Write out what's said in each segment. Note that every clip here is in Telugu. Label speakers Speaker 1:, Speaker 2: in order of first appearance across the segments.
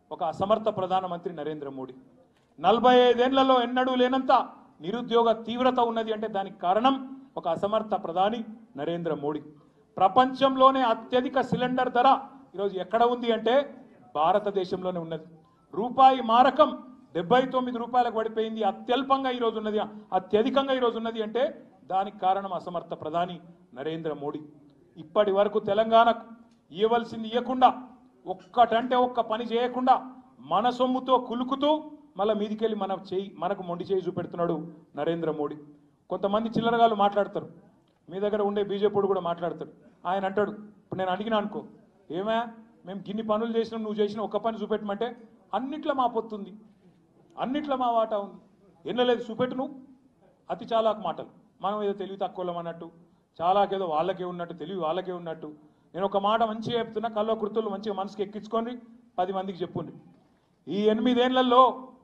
Speaker 1: ఒక అసమర్థ ప్రధానమంత్రి నరేంద్ర మోడీ నలభై ఐదేళ్లలో ఎన్నడూ లేనంత నిరుద్యోగ తీవ్రత ఉన్నది అంటే దానికి కారణం ఒక అసమర్థ ప్రధాని నరేంద్ర మోడీ ప్రపంచంలోనే అత్యధిక సిలిండర్ ధర ఈరోజు ఎక్కడ ఉంది అంటే భారతదేశంలోనే ఉన్నది రూపాయి మారకం డెబ్బై తొమ్మిది రూపాయలకు పడిపోయింది అత్యల్పంగా ఈరోజు ఉన్నది అత్యధికంగా ఈరోజు ఉన్నది అంటే దానికి కారణం అసమర్థ ప్రధాని నరేంద్ర మోడీ ఇప్పటి వరకు తెలంగాణకు ఇవ్వవలసింది ఇవ్వకుండా ఒక్కటంటే ఒక్క పని చేయకుండా మన సొమ్ముతో కులుకుతూ మళ్ళీ మీదికెళ్ళి మన చేయి మనకు మొండి చేయి చూపెడుతున్నాడు నరేంద్ర మోడీ కొంతమంది చిల్లరగాళ్ళు మాట్లాడతారు మీ దగ్గర ఉండే బీజేపీ కూడా మాట్లాడతాడు ఆయన అంటాడు ఇప్పుడు నేను అడిగినా అనుకో ఏమే మేము గిన్ని పనులు చేసినాం నువ్వు చేసిన ఒక్క పని చూపెట్టమంటే అన్నిట్లో మా పొత్తుంది అన్నిట్లో మా వాటా ఉంది ఎన్నలేదు చూపెట్టు నువ్వు అతి చాలాకు మాటలు మనం ఏదో తెలివి తక్కువలం అన్నట్టు చాలాకేదో వాళ్ళకే ఉన్నట్టు తెలివి వాళ్ళకే ఉన్నట్టు నేను ఒక మాట మంచిగా చెప్తున్నా కల్లో కృతులు మంచిగా మనసుకి ఎక్కించుకొని పది మందికి చెప్పుండి ఈ ఎనిమిదేళ్లలో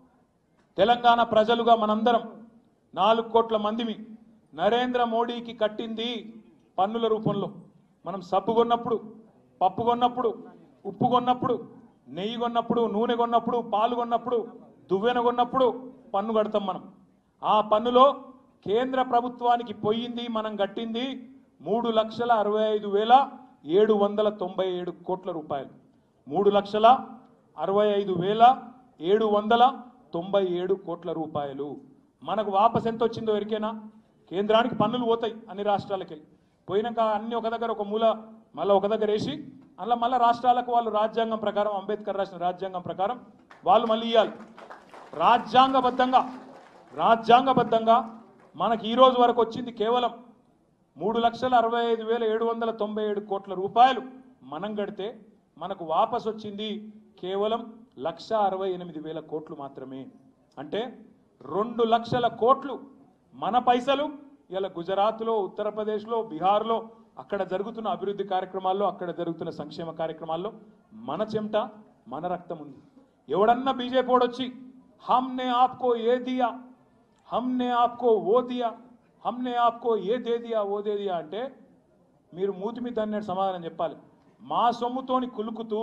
Speaker 1: తెలంగాణ ప్రజలుగా మనందరం నాలుగు కోట్ల మందిమి నరేంద్ర మోడీకి కట్టింది పన్నుల రూపంలో మనం సబ్బు కొన్నప్పుడు పప్పు కొన్నప్పుడు ఉప్పు కొన్నప్పుడు నెయ్యి కొన్నప్పుడు నూనె కొన్నప్పుడు పాలు కొన్నప్పుడు దువ్వెన కొన్నప్పుడు పన్ను కడతాం మనం ఆ పన్నులో కేంద్ర ప్రభుత్వానికి పోయింది మనం కట్టింది మూడు లక్షల అరవై ఐదు వేల ఏడు వందల తొంభై ఏడు కోట్ల రూపాయలు మూడు లక్షల అరవై ఐదు వేల ఏడు వందల తొంభై ఏడు కోట్ల రూపాయలు మనకు వాపస్ ఎంత వచ్చిందో ఎరికేనా కేంద్రానికి పన్నులు పోతాయి అన్ని రాష్ట్రాలకి వెళ్ళి పోయినాక అన్ని ఒక దగ్గర ఒక మూల మళ్ళీ ఒక దగ్గర వేసి అలా మళ్ళీ రాష్ట్రాలకు వాళ్ళు రాజ్యాంగం ప్రకారం అంబేద్కర్ రాసిన రాజ్యాంగం ప్రకారం వాళ్ళు మళ్ళీ ఇవ్వాలి రాజ్యాంగబద్ధంగా రాజ్యాంగబద్ధంగా మనకి ఈ రోజు వరకు వచ్చింది కేవలం మూడు లక్షల అరవై ఐదు వేల ఏడు వందల తొంభై ఏడు కోట్ల రూపాయలు మనం కడితే మనకు వాపస్ వచ్చింది కేవలం లక్ష అరవై ఎనిమిది వేల కోట్లు మాత్రమే అంటే రెండు లక్షల కోట్లు మన పైసలు ఇలా గుజరాత్లో ఉత్తరప్రదేశ్లో బీహార్లో అక్కడ జరుగుతున్న అభివృద్ధి కార్యక్రమాల్లో అక్కడ జరుగుతున్న సంక్షేమ కార్యక్రమాల్లో మన చెమట మన రక్తం ఉంది ఎవడన్నా బీజేపీ వాడు వచ్చి హమ్నే ఆప్కో ఏ దియా హమ్నే ఆప్కో ఓ దియా హమ్నే ఆప్కో ఏ దే దియా ఓ దే దియా అంటే మీరు మూతి మీద అన్నట్టు సమాధానం చెప్పాలి మా సొమ్ముతోని కులుకుతూ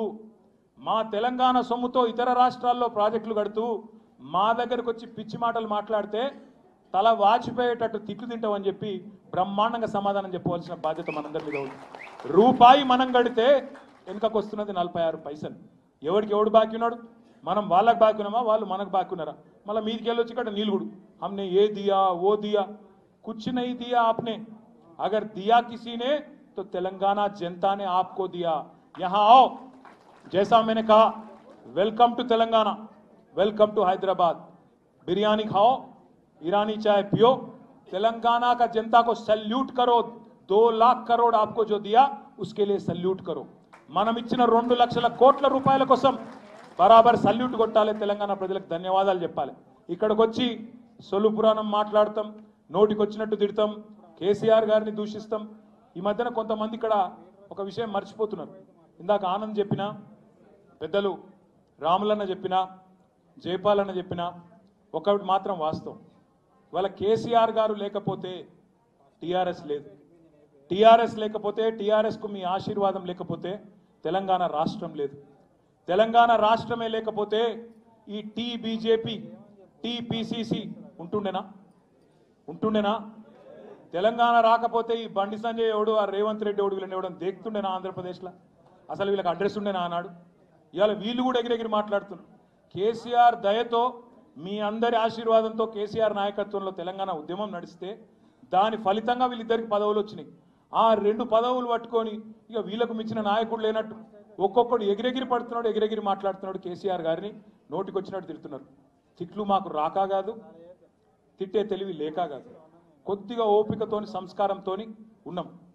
Speaker 1: మా తెలంగాణ సొమ్ముతో ఇతర రాష్ట్రాల్లో ప్రాజెక్టులు కడుతూ మా దగ్గరకు వచ్చి పిచ్చి మాటలు మాట్లాడితే తల వాచిపోయేటట్టు తిట్లు తింటామని చెప్పి బ్రహ్మాండంగా సమాధానం చెప్పవలసిన బాధ్యత మనందరి మీద ఉంది రూపాయి మనం కడితే వెనుకకు వస్తున్నది నలభై ఆరు పైసలు ఎవరికి ఎవడు బాకీ ఉన్నాడు మనం వాళ్ళకి బాకీ ఉన్నామా వాళ్ళు మనకు బాకీ ఉన్నారా మళ్ళీ మీదికి వెళ్ళొచ్చి ఇక్కడ నీలుగుడు हमने ये दिया वो दिया कुछ नहीं दिया आपने अगर दिया किसी ने तो तेलंगाना जनता ने आपको दिया यहां आओ जैसा मैंने कहा welcome to Telangana welcome to Hyderabad biryani खाओ ईरानी चाय पियो तेलंगाना का जनता को सल्यूट करो दो लाख करोड़ आपको जो दिया उसके लिए सल्यूट करो మనం ఇచ్చిన రెండు లక్షల కోట్ల రూపాయల కోసం బరాబర్ సల్యూట్ కొట్టాలి తెలంగాణ ప్రజలకు ధన్యవాదాలు చెప్పాలి ఇక్కడికి వచ్చి సొల్లు పురాణం మాట్లాడతాం నోటికి వచ్చినట్టు తిడతాం కేసీఆర్ గారిని దూషిస్తాం ఈ మధ్యన కొంతమంది ఇక్కడ ఒక విషయం మర్చిపోతున్నారు ఇందాక ఆనంద్ చెప్పిన పెద్దలు రాములన్న చెప్పిన జయపాల్ అన్న చెప్పిన ఒకటి మాత్రం వాస్తవం ఇవాళ కేసీఆర్ గారు లేకపోతే టీఆర్ఎస్ లేదు టీఆర్ఎస్ లేకపోతే టీఆర్ఎస్కు మీ ఆశీర్వాదం లేకపోతే తెలంగాణ రాష్ట్రం లేదు తెలంగాణ రాష్ట్రమే లేకపోతే ఈ టీ బీజేపీ టీపీసీసీ ఉంటుండేనా ఉంటుండేనా తెలంగాణ రాకపోతే ఈ బండి సంజయ్ ఎవడు ఆ రేవంత్ రెడ్డి ఎవడు వీళ్ళని ఎవడని దేక్తుండేనా ఆంధ్రప్రదేశ్లో అసలు వీళ్ళకి అడ్రస్ ఉండేనా అన్నాడు ఇవాళ వీళ్ళు కూడా ఎగిరెగిరి మాట్లాడుతున్నారు కేసీఆర్ దయతో మీ అందరి ఆశీర్వాదంతో కేసీఆర్ నాయకత్వంలో తెలంగాణ ఉద్యమం నడిస్తే దాని ఫలితంగా వీళ్ళిద్దరికి పదవులు వచ్చినాయి ఆ రెండు పదవులు పట్టుకొని ఇక వీళ్ళకు మించిన నాయకుడు లేనట్టు ఒక్కొక్కడు ఎగిరెగిరి పడుతున్నాడు ఎగిరెగిరి మాట్లాడుతున్నాడు కేసీఆర్ గారిని నోటికి వచ్చినట్టు తిడుతున్నారు తిట్లు మాకు రాకా కాదు తిట్టే తెలివి లేక కాదు కొద్దిగా ఓపికతోని సంస్కారంతోని ఉన్నాం